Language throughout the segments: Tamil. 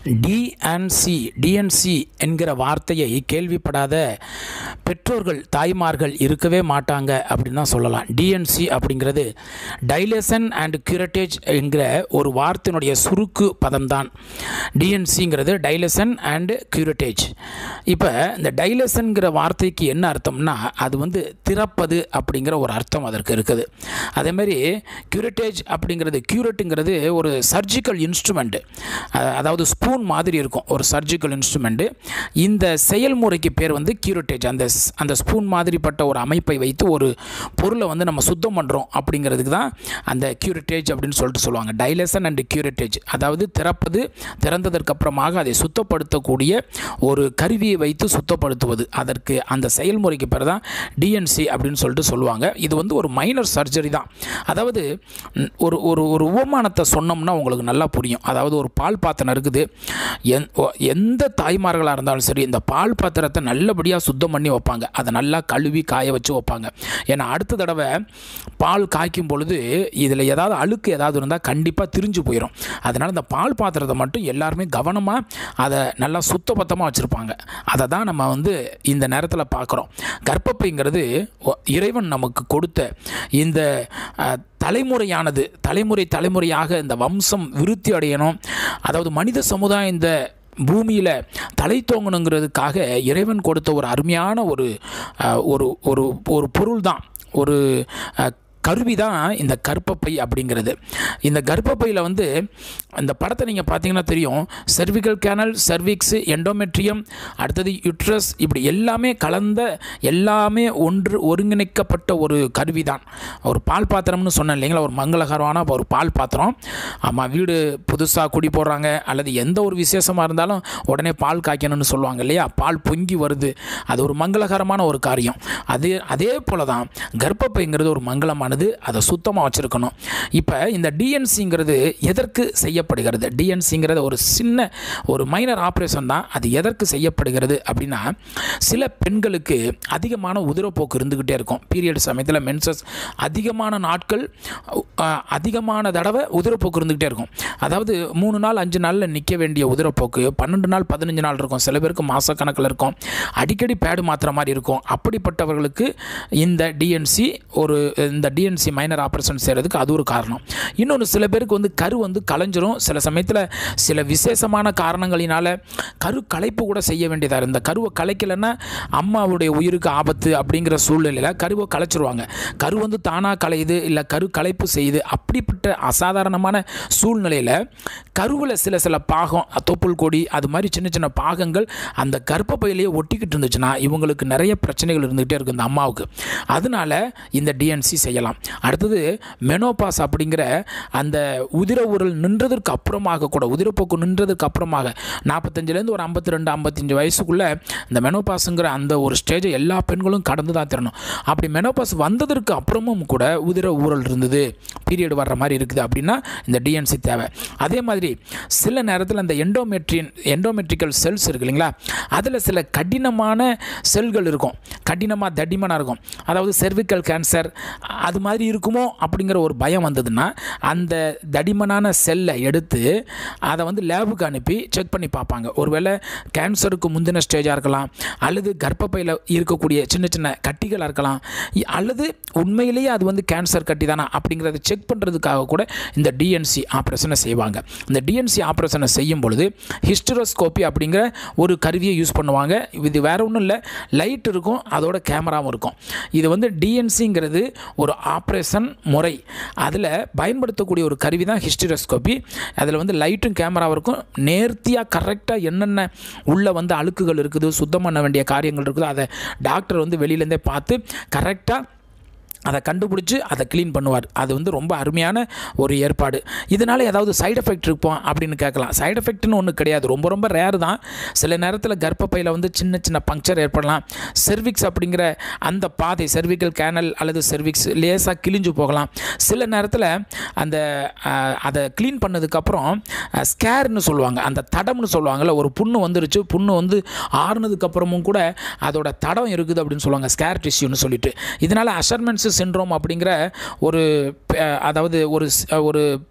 டிஎன்சி டிஎன்சி என்கிற வார்த்தையை கேள்விப்படாத பெற்றோர்கள் தாய்மார்கள் இருக்கவே மாட்டாங்க அப்படின்னு தான் சொல்லலாம் டிஎன்சி அப்படிங்கிறது டைலேசன் அண்ட் கியூரட்டேஜ் என்கிற ஒரு வார்த்தையினுடைய சுருக்கு பதம்தான் டிஎன்சிங்கிறது டைலேசன் அண்ட் கியூரட்டேஜ் இப்போ இந்த டைலேசன்கிற வார்த்தைக்கு என்ன அர்த்தம்னா அது வந்து திறப்பது அப்படிங்கிற ஒரு அர்த்தம் அதற்கு இருக்குது அதேமாதிரி கியூரட்டேஜ் அப்படிங்கிறது கியூரட்டுங்கிறது ஒரு சர்ஜிக்கல் இன்ஸ்ட்ருமெண்ட்டு அதாவது ஸ்பூன் மாதிரி இருக்கும் ஒரு சர்ஜிக்கல் இன்ஸ்ட்ருமெண்ட்டு இந்த செயல்முறைக்கு பேர் வந்து கியூரட்டேஜ் அந்த ஸ்- அந்த ஸ்பூன் மாதிரிப்பட்ட ஒரு அமைப்பை வைத்து ஒரு பொருளை வந்து நம்ம சுத்தம் பண்ணுறோம் அப்படிங்கிறதுக்கு தான் அந்த கியூரட்டேஜ் அப்படின்னு சொல்லிட்டு சொல்லுவாங்க டைலேசன் அண்ட் கியூரட்டேஜ் அதாவது திறப்பது திறந்ததற்கு அப்புறமாக அதை சுத்தப்படுத்தக்கூடிய ஒரு கருவியை வைத்து சுத்தப்படுத்துவது அதற்கு அந்த செயல்முறைக்கு பேர் தான் டிஎன்சி அப்படின்னு சொல்லிட்டு சொல்லுவாங்க இது வந்து ஒரு மைனர் சர்ஜரி தான் அதாவது ம், ஒரு ஒரு ஒரு உவமானத்தை சொன்னோம்னா உங்களுக்கு நல்லா புரியும் அதாவது ஒரு பால் பாத்திரம் இருக்குது எந் ஒ- எந்த தாய்மார்களாக இருந்தாலும் சரி இந்த பால் பாத்திரத்தை நல்லபடியாக சுத்தம் பண்ணி வைப்பாங்க அதை நல்லா கழுவி காய வச்சு வைப்பாங்க ஏன்னா அடுத்த தடவை பால் காய்க்கும் பொழுது இதில் ஏதாவது அழுக்கு ஏதாவது இருந்தால் கண்டிப்பாக திரிஞ்சு போயிடும் அதனால் இந்த பால் பாத்திரத்தை மட்டும் எல்லாருமே கவனமாக அதை நல்லா சுத்தபத்தமாக வச்சுருப்பாங்க அதை தான் நம்ம வந்து இந்த நேரத்தில் பார்க்குறோம் கர்ப்பப்பைங்கிறது ஒ- இறைவன் நமக்கு கொடுத்த இந்த அஹ், தலைமுறையானது தலைமுறை தலைமுறையாக இந்த வம்சம் விருத்தி அடையணும் அதாவது மனித சமுதாயம் இந்த பூமியில் தலை தோங்கணுங்கிறதுக்காக இறைவன் கொடுத்த ஒரு அருமையான ஒரு அஹ், ஒரு ஒரு ஒரு பொருள் தான் ஒரு அஹ், கருவி தான் இந்த கர்ப்பப்பை அப்படிங்கிறது இந்த கர்ப்பப்பையில் வந்து அந்த படத்தை நீங்கள் பார்த்தீங்கன்னா தெரியும் cervical கேனல் cervix எண்டோமெட்ரியம் அடுத்தது யுட்ரஸ் இப்படி எல்லாமே கலந்த எல்லாமே ஒன்று ஒருங்கிணைக்கப்பட்ட ஒரு கருவி தான் ஒரு பால் பாத்திரம்னு சொன்னேன் இல்லைங்களா ஒரு மங்களகரமான ஒரு பால் பாத்திரம் ஆமாம் வீடு புதுசாக குடி போடுறாங்க அல்லது எந்த ஒரு விசேஷமாக இருந்தாலும் உடனே பால் காய்க்கணும்னு சொல்லுவாங்க இல்லையா பால் பொங்கி வருது அது ஒரு மங்களகரமான ஒரு காரியம் அது அதே போல தான் கர்ப்பப்பைங்கிறது ஒரு மங்களமானது அதை சுத்தமாக வச்சுருக்கணும் இப்போ இந்த டிஎன்சிங்கிறது எதற்கு செய்யப்படுகிறது டிஎன்சிங்கிறது ஒரு சின்ன ஒரு மைனர் ஆப்ரேஷன் தான் அது எதற்கு செய்யப்படுகிறது அப்படின்னா சில பெண்களுக்கு அதிகமான உதிரப்போக்கு இருந்துக்கிட்டே இருக்கும் பீரியட் சமயத்தில் மென்சஸ் அதிகமான நாட்கள் அஹ், அதிகமான தடவை உதிரப்போக்கு இருந்துக்கிட்டே இருக்கும் அதாவது மூணு நாள் அஞ்சு நாளில் நிற்க வேண்டிய உதிரப்போக்கு பன்னெண்டு நாள் பதினஞ்சு நாள் இருக்கும் சில பேருக்கு மாதக்கணக்கில் இருக்கும் அடிக்கடி பேடு மாத்திர மாதிரி இருக்கும் அப்படிப்பட்டவர்களுக்கு இந்த டிஎன்சி ஒரு இந்த டிஎன்சி மைனர் ஆப்ரேஷன் செய்கிறதுக்கு அது ஒரு காரணம் இன்னொன்று சில பேருக்கு வந்து கரு வந்து கலைஞ்சிரும் சில சமயத்தில் சில விசேஷமான காரணங்களினால கரு கலைப்பு கூட செய்ய வேண்டியதாக இருந்த கருவை கலைக்கலைன்னா அம்மாவுடைய உயிருக்கு ஆபத்து அப்படிங்கிற சூழ்நிலையில் கருவை கலைச்சிருவாங்க கரு வந்து தானாக கலையுது இல்லை கரு கலைப்பு செய்யுது அப்படிப்பட்ட அசாதாரணமான சூழ்நிலையில் கருவில் சில சில பாகம் தொப்புள் கொடி அது மாதிரி சின்ன சின்ன பாகங்கள் அந்த கர்ப்பப்பையிலேயே ஒட்டிக்கிட்டு இருந்துச்சுன்னா இவங்களுக்கு நிறைய பிரச்சனைகள் இருந்துகிட்டே இருக்கும் இந்த அம்மாவுக்கு அதனால இந்த டிஎன்சி செய்யலாம் அடுத்தது மெனோபாஸ் அப்படிங்கிற அந்த உதிர ஊரல் நின்றதற்கு அப்புறமாக கூட உதிரப்போக்கு நின்றதுக்கு அப்புறமாக நாற்பத்தஞ்சிலேருந்து ஒரு ஐம்பத்தி ரெண்டு ஐம்பத்தஞ்சு வயசுக்குள்ளே இந்த மெனோபாஸுங்கிற அந்த ஒரு ஸ்டேஜை எல்லா பெண்களும் கடந்து தான் தரணும் அப்படி மெனோபாஸ் வந்ததற்கு அப்புறமும் கூட உதிர ஊரல் இருந்தது பீரியட் வர்ற மாதிரி இருக்குது அப்படின்னா இந்த டிஎன்சி தேவை அதே மாதிரி சில நேரத்தில் அந்த எண்டோமெட்ரியன் எண்டோமெட்ரிக்கல் செல்ஸ் இருக்கு இல்லைங்களா அதில் சில கடினமான செல்கள் இருக்கும் கடினமாக தடிமனாக இருக்கும் அதாவது cervical கேன்சர் அது மாதிரி இருக்குமோ அப்படிங்கிற ஒரு பயம் வந்ததுன்னா அந்த தடிமனான செல்லை எடுத்து அதை வந்து லேபுக்கு அனுப்பி செக் பண்ணி பார்ப்பாங்க ஒருவேளை கேன்சருக்கு முந்தின ஸ்டேஜாக இருக்கலாம் அல்லது கர்ப்பப்பையில் இருக்கக்கூடிய சின்ன சின்ன கட்டிகளாக இருக்கலாம் இ- அல்லது உண்மையிலேயே அது வந்து கேன்சர் கட்டி தானா அப்படிங்கிறத செக் பண்ணுறதுக்காக கூட இந்த டிஎன்சி ஆப்ரேஷனை செய்வாங்க இந்த டிஎன்சி ஆப்ரேஷனை செய்யும் பொழுது ஹிஸ்டரோஸ்கோப்பி அப்படிங்கிற ஒரு கருவியை யூஸ் பண்ணுவாங்க இது வேற ஒன்றும் இல்லை லைட் இருக்கும் அதோட கேமராவும் இருக்கும் இது வந்து டிஎன்சிங்கிறது ஒரு ஆப்ரேஷன் முறை அதில் பயன்படுத்தக்கூடிய ஒரு கருவி தான் ஹிஸ்டரோஸ்கோப்பி அதில் வந்து லைட்டும் கேமராவும் இருக்கும் நேர்த்தியாக கரெக்டாக என்னென்ன உள்ளே வந்து அழுக்குகள் இருக்குது சுத்தம் பண்ண வேண்டிய காரியங்கள் இருக்குதோ அதை டாக்டர் வந்து வெளியிலேருந்தே பார்த்து கரெக்டாக அதை கண்டுபிடிச்சி அதை க்ளீன் பண்ணுவார் அது வந்து ரொம்ப அருமையான ஒரு ஏற்பாடு இதனால் ஏதாவது சைடு எஃபெக்ட் இருப்போம் அப்படின்னு கேட்கலாம் சைடு எஃபெக்ட்னு ஒன்றும் கிடையாது ரொம்ப ரொம்ப ரேர் தான் சில நேரத்தில் கர்ப்பப்பையில் வந்து சின்ன சின்ன பங்க்சர் ஏற்படலாம் செர்விக்ஸ் அப்படிங்கிற அந்த பாதை cervical கேனல் அல்லது செர்விக்ஸ் லேசாக கிழிஞ்சு போகலாம் சில நேரத்தில் அந்த அஹ், அதை க்ளீன் பண்ணதுக்கப்புறம் ஸ்கேர்னு சொல்லுவாங்க அந்த தடம்னு சொல்லுவாங்கல்ல ஒரு புண்ணு வந்துருச்சு புண்ணு வந்து ஆறுனதுக்கப்புறமும் கூட அதோட தடம் இருக்குது அப்படின்னு சொல்லுவாங்க ஸ்கேர் டிஷ்யூன்னு சொல்லிட்டு இதனால் அஷர்மெண்ட்ஸ் சிண்ட்ரோம் அப்படிங்கிற ஒரு ப- அதாவது ஒரு ஸ்- ஒரு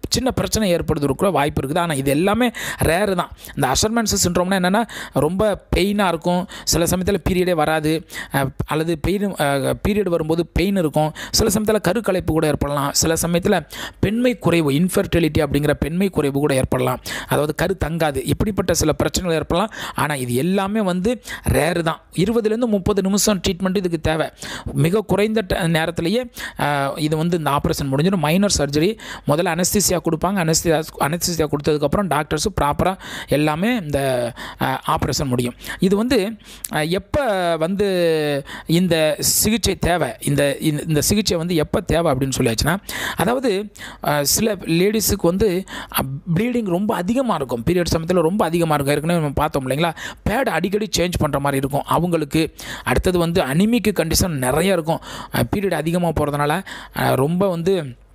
சின்ன பிரச்சனை ஏற்படுறதுக்கு கூட வாய்ப்பு இருக்குது ஆனால் இது எல்லாமே ரேரு தான் இந்த அஷர்மென்ஸ் சின்ரோம்னா என்னென்னா ரொம்ப பெயினாக இருக்கும் சில சமயத்தில் பீரியடே வராது அஹ், அல்லது பெயின் பீரியட் வரும்போது பெயின் இருக்கும் சில சமயத்தில் கருக்கலைப்பு கூட ஏற்படலாம் சில சமயத்தில் பெண்மை குறைவு இன்ஃபர்டிலிட்டி அப்படிங்கிற பெண்மை குறைவு கூட ஏற்படலாம் அதாவது கரு தங்காது இப்படிப்பட்ட சில பிரச்சனைகள் ஏற்படலாம் ஆனால் இது எல்லாமே வந்து ரேரு தான் இருபதுலேருந்து முப்பது நிமிஷம் ட்ரீட்மெண்ட் இதுக்கு தேவை மிக குறைந்த ட- நேரத்திலேயே அஹ், இது வந்து இந்த ஆப்ரேஷன் முடிஞ்சிடும் மைனர் சர்ஜரி முதல்ல அனஸ்தீசியா கொடுப்பாங்க அனஸ்தியா அனஸ்தீசியா கொடுத்ததுக்கப்புறம் டாக்டர்ஸும் ப்ராப்பராக எல்லாமே இந்த ஆப்ரேஷன் முடியும் இது வந்து எப்போ வந்து இந்த சிகிச்சை தேவை இந்த இந்த- இந்த சிகிச்சை வந்து எப்போ தேவை அப்படின்னு சொல்லியாச்சுன்னா அதாவது அஹ், சில லேடிஸுக்கு வந்து ப்ளீடிங் ரொம்ப அதிகமாக இருக்கும் பீரியட் சமயத்தில் ரொம்ப அதிகமாக இருக்கும் ஏற்கனவே நம்ம பார்த்தோம் இல்லைங்களா பேட் அடிக்கடி சேஞ்ச் பண்ணுற மாதிரி இருக்கும் அவங்களுக்கு அடுத்தது வந்து அனிமிக்கு கண்டிஷன் நிறைய இருக்கும் பீரியட் அதிகமாக போகிறதுனால ரொம்ப வந்து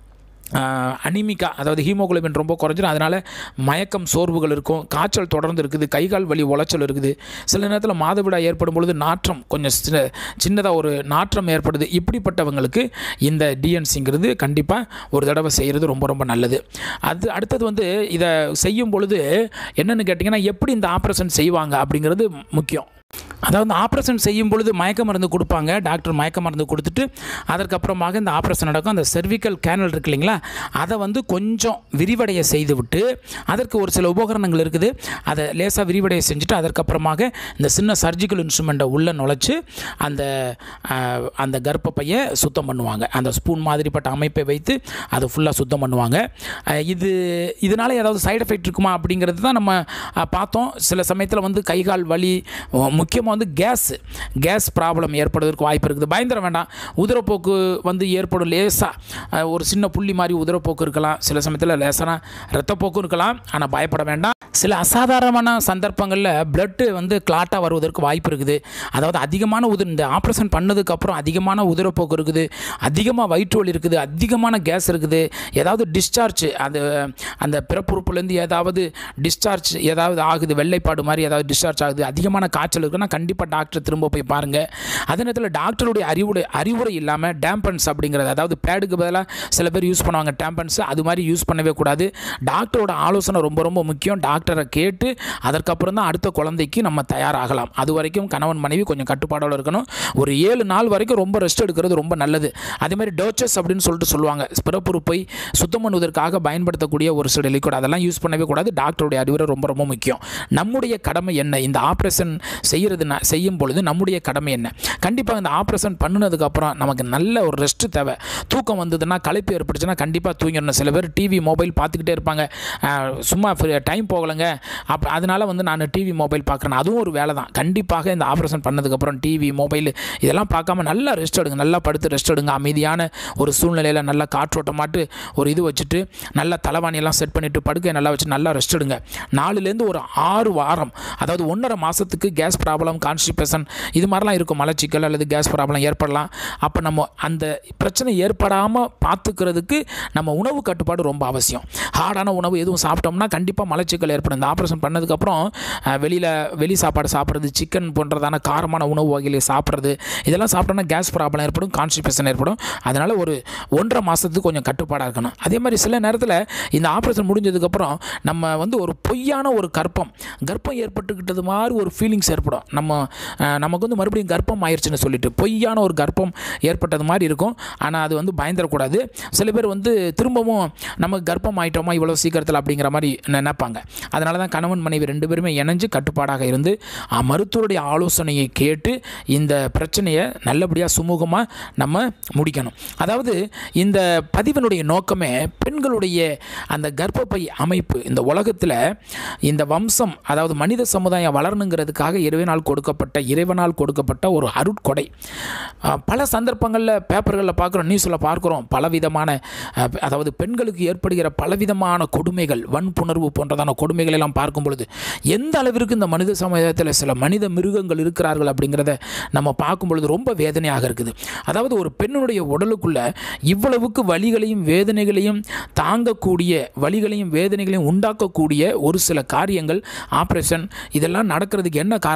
அனிமிக்கா அதாவது ஹீமோகுளோபின் ரொம்ப குறைஞ்சிரும் அதனால் மயக்கம் சோர்வுகள் இருக்கும் காய்ச்சல் தொடர்ந்து இருக்குது கை கால் வலி உளைச்சல் இருக்குது சில நேரத்தில் மாதவிடாய் ஏற்படும் பொழுது நாற்றம் கொஞ்சம் சின்ன சின்னதாக ஒரு நாற்றம் ஏற்படுது இப்படிப்பட்டவங்களுக்கு இந்த டிஎன்சிங்கிறது கண்டிப்பாக ஒரு தடவை செய்கிறது ரொம்ப ரொம்ப நல்லது அது அடுத்தது வந்து இதை செய்யும் பொழுது என்னென்னு கேட்டிங்கன்னா எப்படி இந்த ஆப்ரேஷன் செய்வாங்க அப்படிங்கிறது முக்கியம் அதாவது ஆப்ரேஷன் செய்யும் பொழுது மயக்க மருந்து கொடுப்பாங்க டாக்டர் மயக்க மருந்து கொடுத்துட்டு அதற்கப்புறமாக இந்த ஆப்ரேஷன் நடக்கும் அந்த செர்விக்கல் கேனல் இருக்கு இல்லைங்களா அதை வந்து கொஞ்சம் விரிவடைய செய்து விட்டு அதற்கு ஒரு சில உபகரணங்கள் இருக்குது அதை லேசாக விரிவடைய செஞ்சுட்டு அதற்கப்புறமாக இந்த சின்ன சர்ஜிக்கல் இன்ஸ்ட்ருமெண்ட்டை உள்ளே நுழைச்சு அந்த ஆஹ், அந்த கர்ப்பப்பையை சுத்தம் பண்ணுவாங்க அந்த ஸ்பூன் மாதிரிப்பட்ட அமைப்பை வைத்து அதை ஃபுல்லாக சுத்தம் பண்ணுவாங்க ஆஹ், இது இதனால் ஏதாவது சைடு எஃபெக்ட் இருக்குமா அப்படிங்கிறது தான் நம்ம ஆஹ், பார்த்தோம் சில சமயத்தில் வந்து கை கால் வலி முக்கியமாக வந்து கேஸ் கேஸ் ப்ராப்ளம் ஏற்படுவதற்கு வாய்ப்பு இருக்குது பயந்துட வேண்டாம் உதிரப்போக்கு வந்து ஏற்படும் லேசாக ஒரு சின்ன புள்ளி மாதிரி உதிரப்போக்கு இருக்கலாம் சில சமயத்தில் லேசான ரத்தப்போக்கும் இருக்கலாம் ஆனால் பயப்பட வேண்டாம் சில அசாதாரணமான சந்தர்ப்பங்களில் பிளட்டு வந்து கிளாட்டாக வருவதற்கு வாய்ப்பு இருக்குது அதாவது அதிகமான உதிர் இந்த ஆப்ரேஷன் பண்ணதுக்கப்புறம் அதிகமான உதிரப்போக்கு இருக்குது அதிகமாக வயிற்று வலி இருக்குது அதிகமான கேஸ் இருக்குது ஏதாவது டிஸ்சார்ஜ் அது அந்த பிறப்புறுப்புலேருந்து ஏதாவது டிஸ்சார்ஜ் ஏதாவது ஆகுது வெள்ளைப்பாடு மாதிரி ஏதாவது டிஸ்சார்ஜ் ஆகுது அதிகமான காய்ச்சல் இருக்குன்னா கண்டிப்பாக டாக்டர் திரும்ப போய் பாருங்கள் அதே நேரத்தில் டாக்டருடைய அறிவுரை அறிவுரை இல்லாமல் டேம்பன்ஸ் அப்படிங்கிறது அதாவது பேடுக்கு பதிலாக சில பேர் யூஸ் பண்ணுவாங்க டேம்பன்ஸ் அது மாதிரி யூஸ் பண்ணவே கூடாது டாக்டரோட ஆலோசனை ரொம்ப ரொம்ப முக்கியம் டாக்டரை கேட்டு அதற்கப்புறம் தான் அடுத்த குழந்தைக்கு நம்ம தயாராகலாம் அது வரைக்கும் கணவன் மனைவி கொஞ்சம் கட்டுப்பாடோடு இருக்கணும் ஒரு ஏழு நாள் வரைக்கும் ரொம்ப ரெஸ்ட் எடுக்கிறது ரொம்ப நல்லது அதே மாதிரி டோச்சஸ் அப்படின்னு சொல்லிட்டு சொல்லுவாங்க பிறப்புறுப்பை சுத்தம் பண்ணுவதற்காக பயன்படுத்தக்கூடிய ஒரு சில லிக்விட் அதெல்லாம் யூஸ் பண்ணவே கூடாது டாக்டருடைய அறிவுரை ரொம்ப ரொம்ப முக்கியம் நம்முடைய கடமை என்ன இந்த ஆப்ரேஷன் செய்கிறது ந- செய்யும் பொழுது நம்முடைய கடமை என்ன கண்டிப்பாக இந்த ஆப்ரேஷன் பண்ணினதுக்கப்புறம் நமக்கு நல்ல ஒரு ரெஸ்ட் தேவை தூக்கம் வந்ததுன்னா களைப்பு ஏற்பட்டுச்சுன்னா கண்டிப்பாக தூங்கிடணும் சில பேர் டிவி மொபைல் பார்த்துக்கிட்டே இருப்பாங்க அஹ், சும்மா டைம் போகலைங்க அப்போ அதனால் வந்து நான் டிவி மொபைல் பார்க்குறேன் அதுவும் ஒரு வேலை தான் கண்டிப்பாக இந்த ஆப்ரேஷன் பண்ணதுக்கப்புறம் டிவி மொபைல் இதெல்லாம் பார்க்காம நல்லா ரெஸ்ட் எடுங்க நல்லா படுத்து ரெஸ்ட் எடுங்க அமைதியான ஒரு சூழ்நிலையில் நல்லா காற்றோட்டமாட்டு ஒரு இது வச்சுட்டு நல்லா தலைவாணியெல்லாம் செட் பண்ணிவிட்டு படுக்கையை நல்லா வச்சு நல்லா ரெஸ்ட் எடுங்க நாலுலேருந்து ஒரு ஆறு வாரம் அதாவது ஒன்றரை மாதத்துக்கு கேஸ் ப்ராப்ளம் கான்ஸ்டிபேஷன் இது மாதிரிலாம் இருக்கும் மலச்சிக்கல் அல்லது கேஸ் ப்ராப்ளம் ஏற்படலாம் அப்போ நம்ம அந்த பிரச்சனை ஏற்படாமல் பார்த்துக்கிறதுக்கு நம்ம உணவு கட்டுப்பாடு ரொம்ப அவசியம் ஹார்டான உணவு எதுவும் சாப்பிட்டோம்னா கண்டிப்பாக மலச்சிக்கல் ஏற்படும் இந்த ஆப்ரேஷன் பண்ணதுக்கப்புறம் வெளியில் வெளி சாப்பாடு சாப்பிட்றது சிக்கன் போன்றதான காரமான உணவு வகைகளை சாப்பிட்றது இதெல்லாம் சாப்பிட்டோம்னா கேஸ் ப்ராப்ளம் ஏற்படும் கான்ஸ்டிபேஷன் ஏற்படும் அதனால் ஒரு ஒன்றரை மாதத்துக்கு கொஞ்சம் கட்டுப்பாடாக இருக்கணும் அதே மாதிரி சில நேரத்தில் இந்த ஆப்ரேஷன் முடிஞ்சதுக்கப்புறம் நம்ம வந்து ஒரு பொய்யான ஒரு கர்ப்பம் கர்ப்பம் ஏற்பட்டுக்கிட்டது மாதிரி ஒரு ஃபீலிங்ஸ் ஏற்படும் நம்ம அஹ், நமக்கு வந்து மறுபடியும் கர்ப்பம் ஆயிடுச்சுன்னு சொல்லிட்டு பொய்யான ஒரு கர்ப்பம் ஏற்பட்டது மாதிரி இருக்கும் ஆனால் அது வந்து பயந்துடக்கூடாது சில பேர் வந்து திரும்பவும் நமக்கு கர்ப்பம் ஆயிட்டோமா இவ்வளோ சீக்கிரத்தில் அப்படிங்கிற மாதிரி நினைப்பாங்க அதனால தான் கணவன் மனைவி ரெண்டு பேருமே இணைஞ்சு கட்டுப்பாடாக இருந்து அஹ், மருத்துவருடைய ஆலோசனையை கேட்டு இந்த பிரச்சனையை நல்லபடியாக சுமூகமாக நம்ம முடிக்கணும் அதாவது இந்த பதிவினுடைய நோக்கமே பெண்களுடைய அந்த கர்ப்பப்பை அமைப்பு இந்த உலகத்தில் இந்த வம்சம் அதாவது மனித சமுதாயம் வளரணுங்கிறதுக்காக இறைவனால் கொடுக்கப்பட்ட இறைவனால் கொடுக்கப்பட்ட ஒரு அருட்கொடை அஹ், பல சந்தர்ப்பங்களில் பேப்பர்களில் பார்க்குறோம் நியூஸில் பார்க்குறோம் பலவிதமான அஹ், அதாவது பெண்களுக்கு ஏற்படுகிற பலவிதமான கொடுமைகள் வன்புணர்வு போன்றதான கொடுமைகள் எல்லாம் பார்க்கும் பொழுது எந்த அளவிற்கு இந்த மனித சமுதாயத்தில் சில மனித மிருகங்கள் இருக்கிறார்கள் அப்படிங்கிறத நம்ம பார்க்கும் பொழுது ரொம்ப வேதனையாக இருக்குது அதாவது ஒரு பெண்ணுடைய உடலுக்குள்ள இவ்வளவுக்கு வலிகளையும் வேதனைகளையும் தாங்கக்கூடிய வலிகளையும் வேதனைகளையும் உண்டாக்கக்கூடிய ஒரு சில காரியங்கள் ஆப்ரேஷன் இதெல்லாம் நடக்கிறதுக்கு என்ன காரணம்னா அடுத்த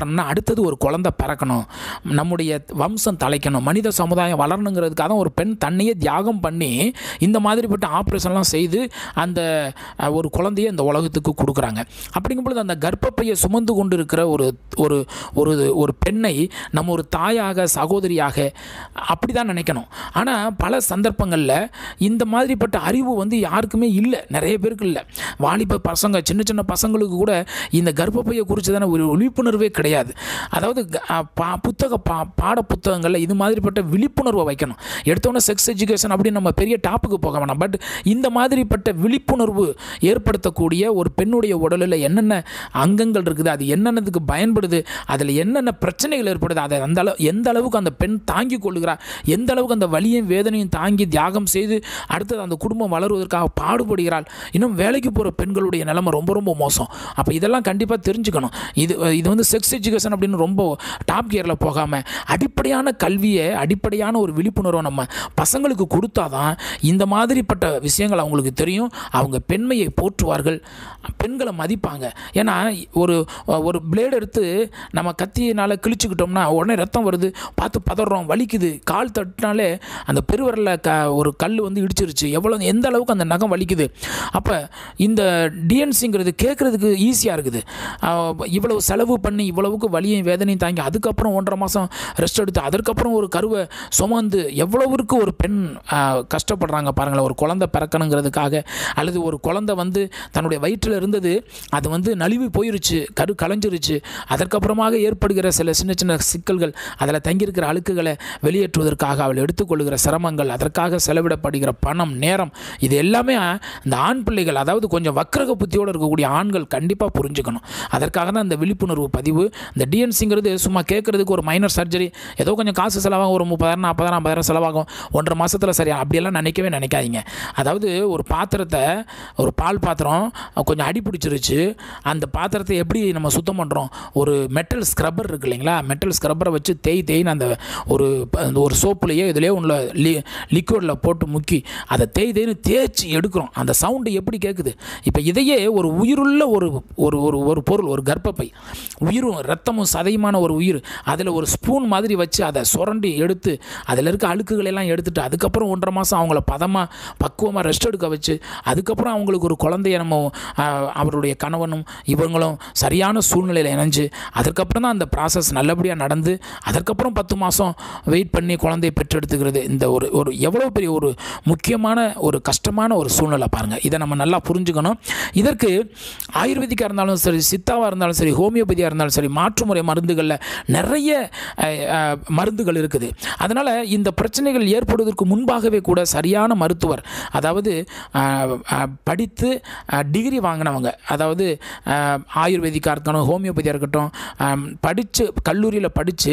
அடுத்தது ஒரு குழந்தை பிறக்கணும் நம்முடைய வம்சம் தலைக்கணும் மனித சமுதாயம் வளரணுங்கிறதுக்காக தான் ஒரு பெண் தன்னையே தியாகம் பண்ணி இந்த மாதிரிப்பட்ட ஆப்ரேஷன்லாம் செய்து அந்த அஹ், ஒரு குழந்தைய இந்த உலகத்துக்கு கொடுக்குறாங்க அப்படிங்கும் பொழுது அந்த கர்ப்பப்பையை சுமந்து கொண்டு இருக்கிற ஒரு ஒரு ஒரு ஒரு பெண்ணை நம்ம ஒரு தாயாக சகோதரியாக அப்படி தான் நினைக்கணும் ஆனால் பல சந்தர்ப்பங்களில் இந்த மாதிரிப்பட்ட அறிவு வந்து யாருக்குமே இல்லை நிறைய பேருக்கு இல்லை வாலிப பசங்க சின்ன சின்ன பசங்களுக்கு கூட இந்த கர்ப்பப்பையை குறித்ததான ஒரு விழிப்புணர்வே கிடையாது அதாவது க- அ, பா புத்தக பா பாட புத்தகங்களில் இது மாதிரிப்பட்ட விழிப்புணர்வை வைக்கணும் எடுத்தோன்னே செக்ஸ் எஜுகேஷன் அப்படின்னு நம்ம பெரிய டாப்புக்கு போக வேணாம் பட் இந்த மாதிரிப்பட்ட விழிப்புணர்வு ஏற்படுத்தக்கூடிய ஒரு பெண்ணுடைய உடலில் என்னென்ன அங்கங்கள் இருக்குது அது என்னென்னதுக்கு பயன்படுது அதில் என்னென்ன பிரச்சனைகள் ஏற்படுது அதை அந்த அளவு எந்த அளவுக்கு அந்த பெண் தாங்கி கொள்ளுகிறார் எந்த அளவுக்கு அந்த வலியும் வேதனையும் தாங்கி தியாகம் செய்து அடுத்தது அந்த குடும்பம் வளருவதற்காக பாடுபடுகிறாள் இன்னும் வேலைக்கு போகிற பெண்களுடைய நிலைமை ரொம்ப ரொம்ப மோசம் அப்போ இதெல்லாம் கண்டிப்பாக தெரிஞ்சுக்கணும் இது இது வந்து செக்ஸ் எஜுகேஷன் அப்படின்னு ரொம்ப டாப் கியரில் போகாமல் அடிப்படையான கல்வியை அடிப்படையான ஒரு விழிப்புணர்வை நம்ம பசங்களுக்கு கொடுத்தாதான் இந்த மாதிரிப்பட்ட விஷயங்கள் அவங்களுக்கு தெரியும் அவங்க பெண்மையை போற்றுவார்கள் பெண்களை மதிப்பாங்க ஏன்னா ஒரு ஒரு பிளேடு எடுத்து நம்ம கத்தியினால் கிழிச்சுக்கிட்டோம்னா உடனே ரத்தம் வருது பார்த்து பதறோம் வலிக்குது கால் தட்டினாலே அந்த பெருவரில் க ஒரு கல் வந்து இடிச்சிருச்சு எவ்வளோ எந்த அளவுக்கு அந்த நகம் வலிக்குது அப்போ இந்த டிஎன்சிங்கிறது கேட்குறதுக்கு ஈஸியாக இருக்குது ஆஹ் இவ்வளவு செலவு பண்ணி இவ்வளவுக்கு வலியும் வேதனையும் தாங்கி அதுக்கப்புறம் ஒன்றரை மாதம் ரெஸ்ட் எடுத்து அதற்கப்புறம் ஒரு கருவை சுமந்து எவ்வளவுக்கு ஒரு பெண் ஆஹ் கஷ்டப்படுறாங்க பாருங்களேன் ஒரு குழந்தை பிறக்கணுங்கிறதுக்காக அல்லது ஒரு குழந்தை வந்து தன்னுடைய வயிற்றில் இருந்தது அது வந்து நழுவி போயிருச்சு கரு கலைஞ்சிருச்சு அதற்கப்புறமாக ஏற்படுகிற சில சின்ன சின்ன சிக்கல்கள் அதில் தங்கியிருக்கிற அழுக்குகளை வெளியேற்றுவதற்காக அவள் எடுத்துக்கொள்கிற சிரமங்கள் அதற்காக செலவிடப்படுகிற பணம் நேரம் இது எல்லாமே இந்த ஆண் பிள்ளைகள் அதாவது கொஞ்சம் வக்கரக புத்தியோடு இருக்கக்கூடிய ஆண்கள் கண்டிப்பாக புரிஞ்சுக்கணும் அதற்காக தான் இந்த விழிப்புணர்வு பதிவு இந்த டிஎன்சிங்கிறது சும்மா கேட்குறதுக்கு ஒரு மைனர் சர்ஜரி ஏதோ கொஞ்சம் காசு செலவாகும் ஒரு முப்பதாயிரம் நாற்பதாயிரம் ஐம்பதாயிரம் செலவாகும் ஒன்றரை மாதத்தில் சரியா அப்படியெல்லாம் நினைக்கவே நினைக்காதீங்க அதாவது ஒரு பாத்திரத்தை ஒரு பால் பாத்திரம் கொஞ்சம் அடி பிடிச்சிருச்சு அந்த பாத்திரத்தை எப்படி நம்ம சுத்தம் பண்ணுறோம் ஒரு மெட்டல் ஸ்க்ரப்பர் இருக்கு இல்லைங்களா மெட்டல் ஸ்க்ரப்பரை வச்சு தேய் தேய்னு அந்த ஒரு ப- அந்த ஒரு சோப்புலையோ இதுலேயோ உள்ள லி லிக்விடில் போட்டு முக்கி அதை தேய் தேய்னு தேய்ச்சி எடுக்கிறோம் அந்த சவுண்டு எப்படி கேட்குது இப்போ இதையே ஒரு உயிருள்ள ஒரு ஒரு ஒரு ஒரு பொருள் ஒரு கர்ப்பப்பை உயிரும் ரத்தமும் சதையுமான ஒரு உயிர் அதில் ஒரு ஸ்பூன் மாதிரி வச்சு அதை சுரண்டி எடுத்து அதில் இருக்க அழுக்குகளை எல்லாம் எடுத்துட்டு அதுக்கப்புறம் ஒன்றரை மாதம் அவங்கள பதமாக பக்குவமாக ரெஸ்ட் எடுக்க வச்சு அதுக்கப்புறம் அவங்களுக்கு ஒரு குழந்தைய நம்ம ஆஹ், அவருடைய கணவனும் இவங்களும் சரியான சூழ்நிலையில் இணைஞ்சு அதுக்கப்புறம் தான் அந்த ப்ராசஸ் நல்லபடியாக நடந்து அதற்கப்புறம் பத்து மாதம் வெயிட் பண்ணி குழந்தையை பெற்றெடுத்துக்கிறது இந்த ஒரு ஒரு எவ்வளோ பெரிய ஒரு முக்கியமான ஒரு கஷ்டமான ஒரு சூழ்நிலை பாருங்கள் இதை நம்ம நல்லா புரிஞ்சுக்கணும் இதற்கு ஆயுர்வேதிக்காக இருந்தாலும் சரி சித்தாவாக இருந்தாலும் சரி ஹோமியோபதியாக இருந்தாலும் சரி மாற்று முறை மருந்துகளில் நிறைய அஹ், அஹ், மருந்துகள் இருக்குது அதனால் இந்த பிரச்சனைகள் ஏற்படுவதற்கு முன்பாகவே கூட சரியான மருத்துவர் அதாவது அஹ், அஹ், படித்து டிகிரி வாங்கினவங்க அதாவது அஹ், ஆயுர்வேதிக்காக இருக்கட்டும் ஹோமியோபதியாக இருக்கட்டும் படித்து கல்லூரியில் படித்து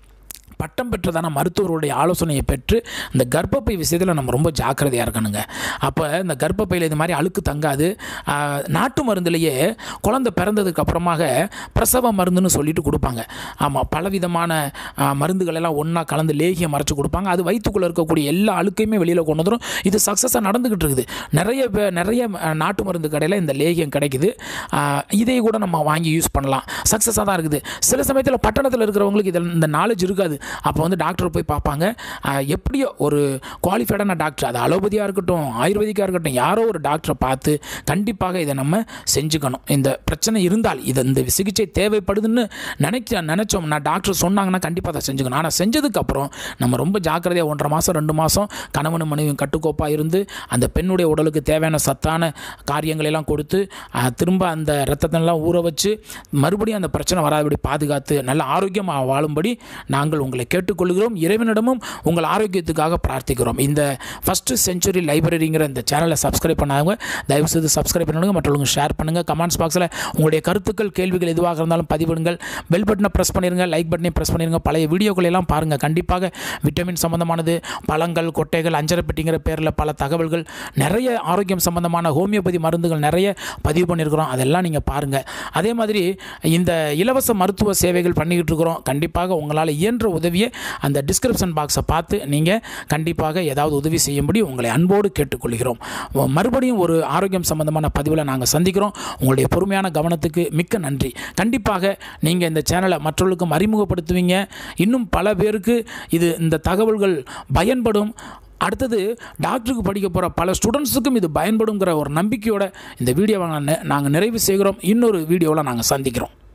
பட்டம் பெற்றதான மருத்துவருடைய ஆலோசனையை பெற்று இந்த கர்ப்பப்பை விஷயத்தில் நம்ம ரொம்ப ஜாக்கிரதையாக இருக்கணுங்க அப்போ இந்த கர்ப்பப்பையில் இது மாதிரி அழுக்கு தங்காது ஆஹ், நாட்டு மருந்துலேயே குழந்தை பிறந்ததுக்கு அப்புறமாக பிரசவ மருந்துன்னு சொல்லிட்டு கொடுப்பாங்க ஆமாம் பலவிதமான ஆஹ், மருந்துகள் எல்லாம் ஒன்றா கலந்து லேகியம் மறைச்சு கொடுப்பாங்க அது வயிற்றுக்குள்ளே இருக்கக்கூடிய எல்லா அழுக்கையுமே வெளியில் கொண்டு வந்துடும் இது சக்ஸஸாக நடந்துக்கிட்டு இருக்குது நிறைய பே- நிறைய ஆஹ், நாட்டு மருந்து கடையில் இந்த லேகியம் கிடைக்குது ஆஹ், இதை கூட நம்ம வாங்கி யூஸ் பண்ணலாம் சக்ஸஸாக தான் இருக்குது சில சமயத்தில் பட்டணத்தில் இருக்கிறவங்களுக்கு இதில் இந்த நாலேஜ் இருக்காது அப்போ வந்து டாக்டர் போய் பார்ப்பாங்க ஆஹ், எப்படியோ ஒரு குவாலிஃபைடான டாக்டர் அது அலோபதியாக இருக்கட்டும் ஆயுர்வேதிக்காக இருக்கட்டும் யாரோ ஒரு டாக்டரை பார்த்து கண்டிப்பாக இதை நம்ம செஞ்சுக்கணும் இந்த பிரச்சனை இருந்தால் இது இந்த சிகிச்சை தேவைப்படுதுன்னு நினைக்க நினச்சோம்னா டாக்டர் சொன்னாங்கன்னா கண்டிப்பாக அதை செஞ்சுக்கணும் ஆனால் செஞ்சதுக்கப்புறம் நம்ம ரொம்ப ஜாக்கிரதையாக ஒன்றரை மாதம் ரெண்டு மாதம் கணவனும் மனைவியும் கட்டுக்கோப்பாக இருந்து அந்த பெண்ணுடைய உடலுக்கு தேவையான சத்தான காரியங்களை எல்லாம் கொடுத்து ஆஹ், திரும்ப அந்த ரத்தத்தெல்லாம் ஊற வச்சு மறுபடியும் அந்த பிரச்சனை வராதபடி பாதுகாத்து நல்ல ஆரோக்கியமாக வாழும்படி நாங்கள் உங்களை கேட்டுக்கொள்கிறோம் இறைவனிடமும் உங்கள் ஆரோக்கியத்துக்காக பிரார்த்திக்கிறோம் இந்த ஃபஸ்ட்டு செஞ்சுரி லைப்ரரிங்கிற இந்த சேனலை சப்ஸ்கிரைப் பண்ணாதவங்க தயவுசெய்து சப்ஸ்கிரைப் பண்ணுங்க மற்றவங்க ஷேர் பண்ணுங்கள் கமெண்ட்ஸ் பாக்ஸில் உங்களுடைய கருத்துக்கள் கேள்விகள் எதுவாக இருந்தாலும் பதிவிடுங்கள் பெல் பட்டனை ப்ரெஸ் பண்ணிடுங்க லைக் பட்டனை ப்ரெஸ் பண்ணிடுங்க பழைய வீடியோக்களை எல்லாம் பாருங்கள் கண்டிப்பாக விட்டமின் சம்பந்தமானது பழங்கள் கொட்டைகள் அஞ்சரைப்பட்டிங்கிற பேரில் பல தகவல்கள் நிறைய ஆரோக்கியம் சம்பந்தமான ஹோமியோபதி மருந்துகள் நிறைய பதிவு பண்ணியிருக்கிறோம் அதெல்லாம் நீங்கள் பாருங்கள் அதே மாதிரி இந்த இலவச மருத்துவ சேவைகள் பண்ணிக்கிட்டு இருக்கிறோம் கண்டிப்பாக உங்களால் இயன்ற உதவி உதவியை அந்த டிஸ்கிரிப்ஷன் பாக்ஸை பார்த்து நீங்கள் கண்டிப்பாக ஏதாவது உதவி செய்யும்படி உங்களை அன்போடு கேட்டுக்கொள்கிறோம் மறுபடியும் ஒரு ஆரோக்கியம் சம்பந்தமான பதிவில் நாங்கள் சந்திக்கிறோம் உங்களுடைய பொறுமையான கவனத்துக்கு மிக்க நன்றி கண்டிப்பாக நீங்கள் இந்த சேனலை மற்றவர்களுக்கும் அறிமுகப்படுத்துவீங்க இன்னும் பல பேருக்கு இது இந்த தகவல்கள் பயன்படும் அடுத்தது டாக்டருக்கு படிக்க போகிற பல ஸ்டூடெண்ட்ஸுக்கும் இது பயன்படுங்கிற ஒரு நம்பிக்கையோட இந்த வீடியோவை நாங்கள் நிறைவு செய்கிறோம் இன்னொரு வீடியோவில் நாங்கள் சந்திக்கிறோம்